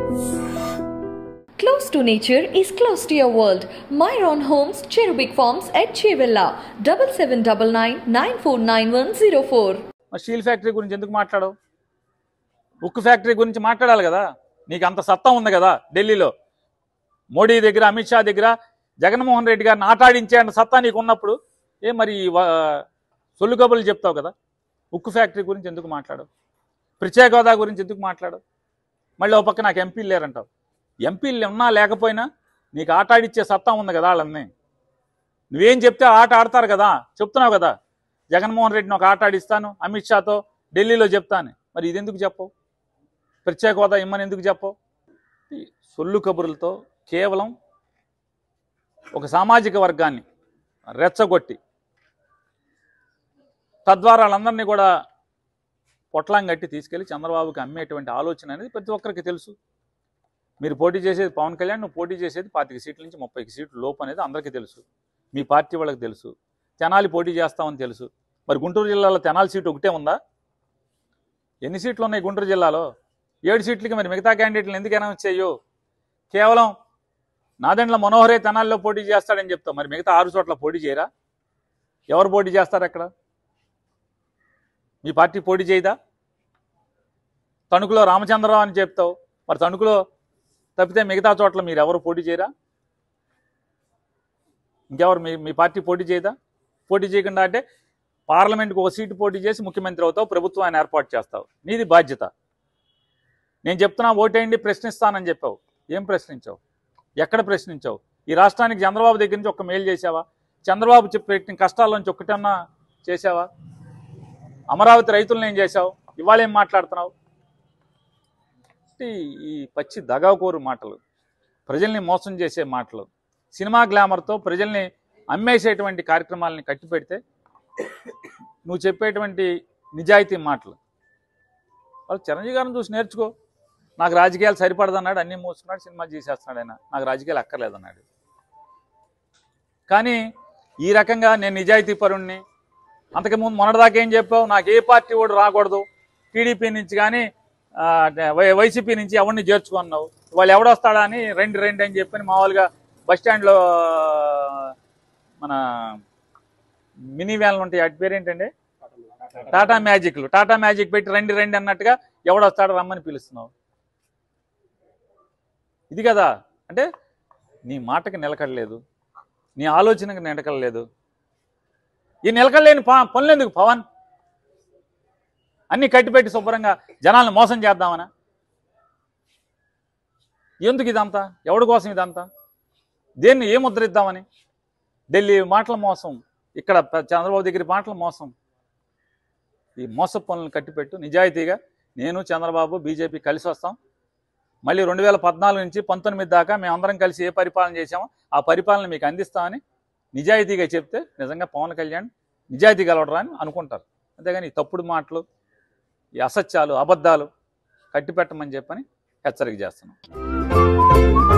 Close to nature is close to your world. Myron Homes, Cherubic Farms at Chevilla, double seven double nine nine four nine one zero four. మరి steel factory గురించి ఎందుకు మాట్లాడవు ఉక్కు factory గురించి మాట్లాడాలి కదా నీకు అంత సత్తా ఉంది కదా ఢిల్లీలో మోడీ దగ్గర అమిత్ షా దగ్గర జగన్మోహన్ రెడ్డి గారిని ఆటాడించే అంత సత్తా నీకు ఉన్నప్పుడు ఏ మరి వా- సొల్లు కబుర్లు చెప్తావు కదా ఉక్కు ఫ్యాక్టరీ గురించి ఎందుకు మాట్లాడవు ప్రత్యేక హోదా గురించి ఎందుకు మాట్లాడవు మళ్ళీ ఒక పక్క నాకు ఎంపీలు లేరంటావు ఎంపీలు ఉన్నా లేకపోయినా నీకు ఆట ఆడిచ్చే సత్తా ఉంది కదా వాళ్ళని నువ్వేం చెప్తే ఆ ఆట ఆడతారు కదా చెప్తున్నావు కదా జగన్మోహన్ రెడ్డిని ఒక ఆట ఆడిస్తాను అమిత్ షాతో ఢిల్లీలో చెప్తాను మరి ఇది ఎందుకు చెప్పవు ప్రత్యేక హోదా ఇమ్మని ఎందుకు చెప్పవు ఈ సొల్లు కబుర్లతో కేవలం ఒక సామాజిక వర్గాన్ని రెచ్చగొట్టి తద్వారా వాళ్ళందరినీ కూడా పొట్లాం కట్టి తీసుకెళ్లి చంద్రబాబుకి అమ్మేటువంటి ఆలోచన అనేది ప్రతి ఒక్కరికి తెలుసు మీరు పోటీ చేసేది పవన్ కళ్యాణ్ నువ్వు పోటీ చేసేది పాతిక సీట్ల నుంచి ముప్పైకి సీట్లు లోపు అనేది అందరికీ తెలుసు మీ పార్టీ వాళ్ళకి తెలుసు తెనాలి పోటీ చేస్తామని తెలుసు మరి గుంటూరు జిల్లాలో తెనాలి సీటు ఒకటే ఉందా ఎన్ని సీట్లు ఉన్నాయి గుంటూరు జిల్లాలో ఏడు సీట్లకి మరి మిగతా క్యాండిడేట్లు ఎందుకు అనౌన్స్ చేయు కేవలం నాదెండ్ల మనోహరే తెనాలిలో పోటీ చేస్తాడని చెప్తావు మరి మిగతా ఆరు చోట్ల పోటీ చేయరా ఎవరు పోటీ చేస్తారు అక్కడ మీ పార్టీ పోటీ చేయదా తణుకులో రామచంద్రరావు అని చెప్తావు మరి తణుకులో తప్పితే మిగతా చోట్ల మీరు ఎవరు పోటీ చేయరా ఇంకెవరు మీ మీ పార్టీ పోటీ చేయదా పోటీ చేయకుండా అంటే పార్లమెంట్కి ఒక సీటు పోటీ చేసి ముఖ్యమంత్రి అవుతావు ప్రభుత్వాన్ని ఏర్పాటు చేస్తావు నీది బాధ్యత నేను చెప్తున్నా ఓటేయండి ప్రశ్నిస్తానని చెప్పావు ఏం ప్రశ్నించావు ఎక్కడ ప్రశ్నించావు ఈ రాష్ట్రానికి చంద్రబాబు దగ్గర నుంచి ఒక్క మేలు చేసావా చంద్రబాబు చెప్పి పెట్టిన కష్టాల నుంచి ఒక్కటన్నా చేసావా అమరావతి రైతులను ఏం చేశావు ఇవాళ ఏం మాట్లాడుతున్నావు ఈ- ఈ పచ్చి దగాకోరు మాటలు ప్రజల్ని మోసం చేసే మాటలు సినిమా గ్లామర్తో ప్రజల్ని అమ్మేసేటువంటి కార్యక్రమాలని కట్టిపెడితే నువ్వు చెప్పేటువంటి నిజాయితీ మాటలు వాళ్ళు చిరంజీవి గారిని చూసి నేర్చుకో నాకు రాజకీయాలు సరిపడదన్నాడు అన్నీ మూసుకున్నాడు సినిమా చేసేస్తున్నాడు ఆయన నాకు రాజకీయాలు అక్కర్లేదన్నాడు కానీ ఈ రకంగా నేను నిజాయితీ పరుణ్ణి అంతకుముందు మొన్నటిదాకా ఏం చెప్పావు నాకు ఏ పార్టీ కూడా రాకూడదు టీడీపీ నుంచి కానీ ఆ, వై- వైసీపీ నుంచి ఎవరిని చేర్చుకున్నావు వాళ్ళు ఎవడొస్తాడా అని రెండు రెండు అని చెప్పని మామూలుగా బస్ స్టాండ్లో మన మినీ వ్యాన్లు ఉంటాయి అటు పేరు ఏంటండి టాటా మ్యాజిక్లు టాటా మ్యాజిక్ పెట్టి రెండు రెండు అన్నట్టుగా ఎవడొస్తాడో రమ్మని పిలుస్తున్నావు ఇది కదా అంటే నీ మాటకి నిలకడలేదు నీ ఆలోచనకి నిలకడలేదు ఈ నిలకడలేని పా పనులు ఎందుకు పవన్ అన్ని కట్టిపెట్టి శుభ్రంగా జనాలను మోసం చేద్దామనా ఎందుకు ఇదంతా ఎవడి కోసం ఇదంతా దేన్ని ఏ ముద్రిద్దామని ఢిల్లీ మాటల మోసం ఇక్కడ ప- చంద్రబాబు దగ్గర మాటల మోసం ఈ మోస పనులను కట్టిపెట్టు నిజాయితీగా నేను చంద్రబాబు బీజేపీ కలిసి వస్తాం మళ్ళీ రెండు వేల పద్నాలుగు నుంచి పంతొమ్మిది దాకా మేమందరం కలిసి ఏ పరిపాలన చేసామో ఆ పరిపాలన మీకు అందిస్తామని నిజాయితీగా చెప్తే నిజంగా పవన్ కళ్యాణ్ నిజాయితీ గలవడరా అని అనుకుంటారు అంతేగాని ఈ తప్పుడు మాటలు ఈ అసత్యాలు అబద్ధాలు కట్టిపెట్టమని చెప్పని హెచ్చరిక చేస్తున్నాం